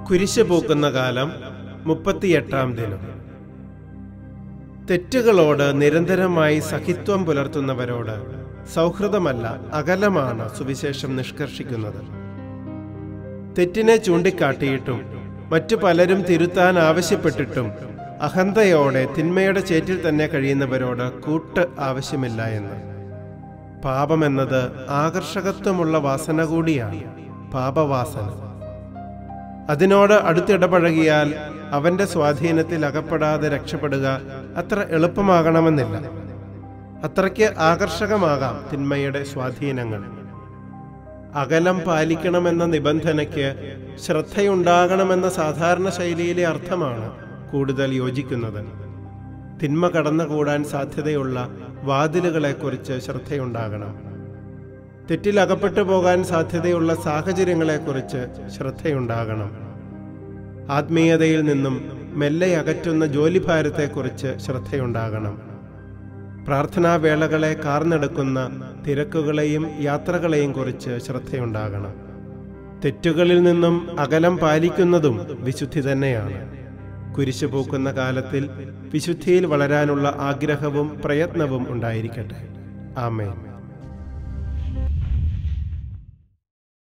കുരിശ് പൂക്കുന്ന കാലം മുപ്പത്തിയെട്ടാം ദിനം തെറ്റുകളോട് നിരന്തരമായി സഹിത്വം പുലർത്തുന്നവരോട് സൗഹൃദമല്ല അകലമാണ് സുവിശേഷം നിഷ്കർഷിക്കുന്നത് തെറ്റിനെ ചൂണ്ടിക്കാട്ടിയിട്ടും മറ്റു പലരും തിരുത്താൻ ആവശ്യപ്പെട്ടിട്ടും അഹന്തയോടെ തിന്മയുടെ ചേറ്റിൽ തന്നെ കഴിയുന്നവരോട് കൂട്ട് ആവശ്യമില്ല എന്ന് പാപമെന്നത് ആകർഷകത്വമുള്ള വാസന കൂടിയാണ് പാപവാസന അതിനോട് അടുത്തിടപഴകിയാൽ അവന്റെ സ്വാധീനത്തിൽ അകപ്പെടാതെ രക്ഷപ്പെടുക അത്ര എളുപ്പമാകണമെന്നില്ല അത്രയ്ക്ക് ആകർഷകമാകാം തിന്മയുടെ സ്വാധീനങ്ങൾ അകലം പാലിക്കണമെന്ന നിബന്ധനയ്ക്ക് ശ്രദ്ധയുണ്ടാകണമെന്ന സാധാരണ ശൈലിയിലെ അർത്ഥമാണ് കൂടുതൽ യോജിക്കുന്നത് തിന്മ കടന്നുകൂടാൻ സാധ്യതയുള്ള വാതിലുകളെക്കുറിച്ച് ശ്രദ്ധയുണ്ടാകണം തെറ്റിൽ അകപ്പെട്ടു പോകാൻ സാധ്യതയുള്ള സാഹചര്യങ്ങളെക്കുറിച്ച് ശ്രദ്ധയുണ്ടാകണം ആത്മീയതയിൽ നിന്നും മെല്ലെ അകറ്റുന്ന ജോലിഭാരത്തെക്കുറിച്ച് ശ്രദ്ധയുണ്ടാകണം പ്രാർത്ഥനാവേളകളെ കാർന്നെടുക്കുന്ന തിരക്കുകളെയും യാത്രകളെയും കുറിച്ച് ശ്രദ്ധയുണ്ടാകണം തെറ്റുകളിൽ നിന്നും അകലം പാലിക്കുന്നതും വിശുദ്ധി തന്നെയാണ് കുരിശു പൂക്കുന്ന കാലത്തിൽ വിശുദ്ധിയിൽ വളരാനുള്ള ആഗ്രഹവും പ്രയത്നവും ഉണ്ടായിരിക്കട്ടെ ആമേൻ